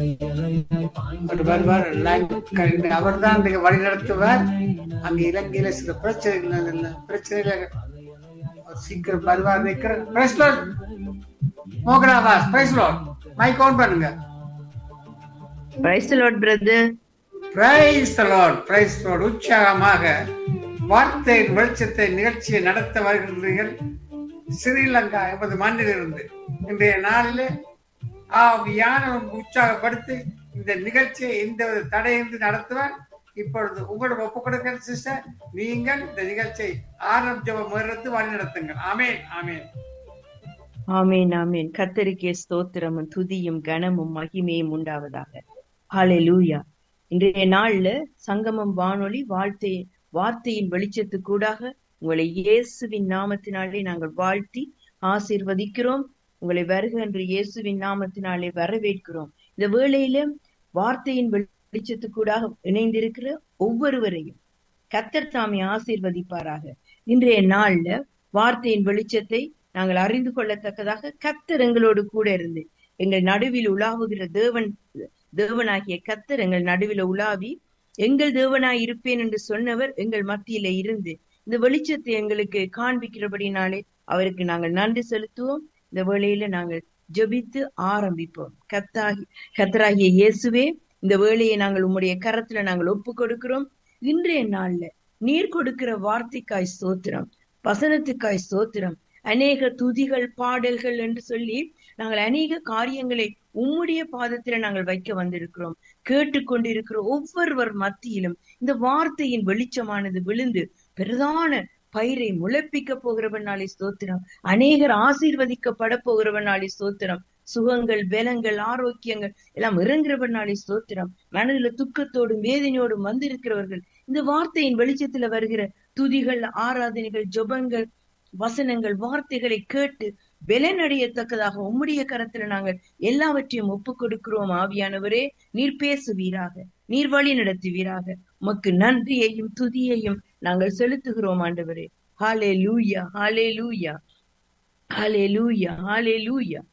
ஒரு வருவார் அவர் தான் வழி நடத்துவார் அங்க இலங்கையில சில பிரச்சனைகள் இல்ல பிரச்சனையில ஒரு சீக்கிரம் வருவார் நிக்கிற பிரஸ்லோட் மோகனாவாஸ் பிரஸ்லோட் மைக் ஆன் பண்ணுங்க praise Lord brother praise Lord praise Lord உற்சாகமாக வார்த்தையின் வெளிச்சத்தை நிகழ்ச்சியை நடத்த வருகின்றீர்கள் ஸ்ரீலங்கா என்பது மண்ணிலிருந்து இன்றைய நாளிலே ஆவியான உற்சாகப்படுத்தி இந்த நிகழ்ச்சியை எந்த ஒரு தடையின்றி நடத்துவார் இப்பொழுது உங்களோட ஒப்பு கொடுக்கிற சிஸ்டர் நீங்கள் இந்த நிகழ்ச்சியை ஆரம்ப முயற்சி வழி நடத்துங்கள் ஆமேன் ஆமேன் ஆமேன் ஆமேன் கத்தரிக்கே ஸ்தோத்திரமும் துதியும் கனமும் மகிமையும் உண்டாவதாக ஹalleluya இன்றைய நாள்ல சங்கமம் வானொலி வாழ்த்தை வார்த்தையின் வெளிச்சத்துக்கூடாக உங்களை இயேசுவின் நாமத்தினாலே நாங்கள் வாழ்த்தி ஆசீர்வதிக்கிறோம் உங்களை வருக என்று இயேசுவின் நாமத்தினாலே வரவேற்கிறோம் இந்த வேளையில வார்த்தையின் வெளிச்சத்துக்கூடாக இணைந்திருக்கிற ஒவ்வொருவரையும் கத்தர் தாமே ஆசீர்வதிப்பாராக இன்றைய நாள்ல வார்த்தையின் வெளிச்சத்தை நாங்கள் அறிந்து கொள்ளத்தக்கதாக கத்தர் எங்களோடு கூட இருந்து எங்கள் நடுவில் உலாவுகிற தேவன் தேவனாகிய கத்தர் எங்கள் நடுவில் உலாவி எங்கள் தேவனாய் இருப்பேன் என்று சொன்னவர் எங்கள் மத்தியில இருந்து இந்த வெளிச்சத்தை எங்களுக்கு காண்பிக்கிறபடினாலே அவருக்கு நாங்கள் நன்றி செலுத்துவோம் இந்த வேளையில நாங்கள் ஜெபித்து ஆரம்பிப்போம் கத்தாகி கத்தராகிய இயேசுவே இந்த வேலையை நாங்கள் உம்முடைய கரத்துல நாங்கள் ஒப்பு கொடுக்கிறோம் இன்றைய நாள்ல நீர் கொடுக்கிற வார்த்தைக்காய் ஸ்தோத்திரம் வசனத்துக்காய் ஸ்தோத்திரம் அநேக துதிகள் பாடல்கள் என்று சொல்லி நாங்கள் அநேக காரியங்களை உம்முடைய பாதத்துல நாங்கள் வைக்க வந்திருக்கிறோம் கேட்டுக்கொண்டிருக்கிற ஒவ்வொருவர் மத்தியிலும் இந்த வார்த்தையின் வெளிச்சமானது விழுந்து பிரதான பயிரை முளைப்பிக்க போகிறவனாலே ஸ்தோத்திரம் அநேகர் ஆசீர்வதிக்கப்பட போகிறவனாலே ஸ்தோத்திரம் சுகங்கள் பலங்கள் ஆரோக்கியங்கள் எல்லாம் இறங்குறவனாலே ஸ்தோத்திரம் மனதில துக்கத்தோடும் வேதனையோடும் வந்திருக்கிறவர்கள் இந்த வார்த்தையின் வெளிச்சத்துல வருகிற துதிகள் ஆராதனைகள் ஜொபங்கள் வசனங்கள் வார்த்தைகளை கேட்டு பலனடையத்தக்கதாக உம்முடைய கரத்துல நாங்கள் எல்லாவற்றையும் ஒப்பு கொடுக்கிறோம் ஆவியானவரே நீர் பேசுவீராக நீர் வழி நடத்துவீராக உமக்கு நன்றியையும் துதியையும் நாங்கள் செலுத்துகிறோம் ஆண்டவரே ஹாலே லூயா ஹாலே லூயா ஹாலே லூயா ஹாலே லூயா